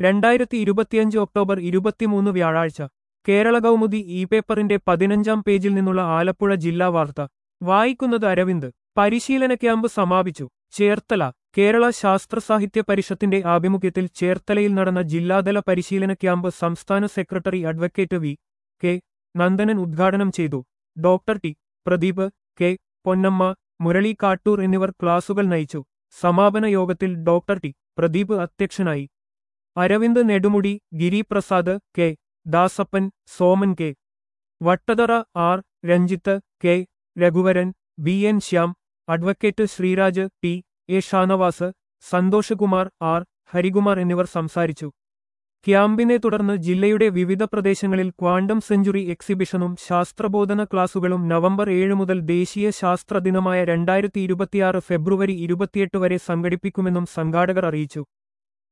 രണ്ടായിരത്തി ഇരുപത്തിയഞ്ച് ഒക്ടോബർ ഇരുപത്തിമൂന്ന് വ്യാഴാഴ്ച കേരള കൗമുദി ഇ പേപ്പറിന്റെ പതിനഞ്ചാം പേജിൽ നിന്നുള്ള ആലപ്പുഴ ജില്ലാ വാർത്ത വായിക്കുന്നത് അരവിന്ദ് പരിശീലന ക്യാമ്പ് സമാപിച്ചു ചേർത്തല കേരള ശാസ്ത്ര സാഹിത്യ പരിഷത്തിന്റെ ആഭിമുഖ്യത്തിൽ ചേർത്തലയിൽ നടന്ന ജില്ലാതല പരിശീലന ക്യാമ്പ് സംസ്ഥാന secretary advocate V K Nandanan ഉദ്ഘാടനം ചെയ്തു doctor T Pradeep K Ponnamma Murali Kattoor എന്നിവർ ക്ലാസുകൾ നയിച്ചു സമാപന യോഗത്തിൽ ഡോക്ടർ ടി പ്രദീപ് അധ്യക്ഷനായി Aravind Nedumudi Giriprasad K Dasappan Soman K Vattathara R Ranjith K Raghuvaran B N Shyam advocate Sreeraj P A Shanavas Santhosh Kumar R Harikumar എന്നിവർ സംസാരിച്ചു ക്യാമ്പിനെ തുടർന്ന് ജില്ലയുടെ വിവിധ പ്രദേശങ്ങളിൽ ക്വാണ്ടം സെഞ്ചുറി എക്സിബിഷനും ശാസ്ത്രബോധന ക്ലാസുകളും നവംബർ ഏഴ് മുതൽ ദേശീയ ശാസ്ത്ര ദിനമായ രണ്ടായിരത്തി ഇരുപത്തിയാറ് ഫെബ്രുവരി ഇരുപത്തിയെട്ട് വരെ സംഘടിപ്പിക്കുമെന്നും സംഘാടകർ അറിയിച്ചു